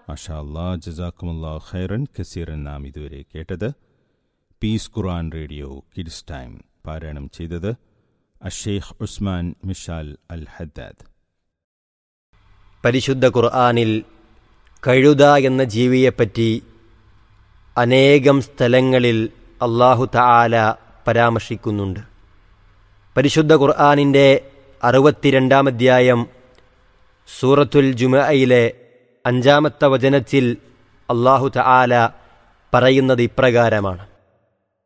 മാഷാ അല്ലാ ജസാക്കുമുല്ലാ ഖൈറൻ കസീറൻ നാം ഇതുവരെ കേട്ടത് peace Quran radio kids time പാരായണം ചെയ്തത് അഷേഖ് ഉസ്മാൻ മിഷാൽ അൽ ഹദ്ദാദ് പരിശുദ്ധ ഖുർആാനിൽ കഴുത എന്ന ജീവിയെപ്പറ്റി അനേകം സ്ഥലങ്ങളിൽ അള്ളാഹു തആല പരാമർശിക്കുന്നുണ്ട് പരിശുദ്ധ ഖുർആാനിൻ്റെ അറുപത്തിരണ്ടാം അധ്യായം സൂറത്തുൽ ജുമയിലെ അഞ്ചാമത്തെ വചനത്തിൽ അള്ളാഹു തആല പറയുന്നത് ഇപ്രകാരമാണ്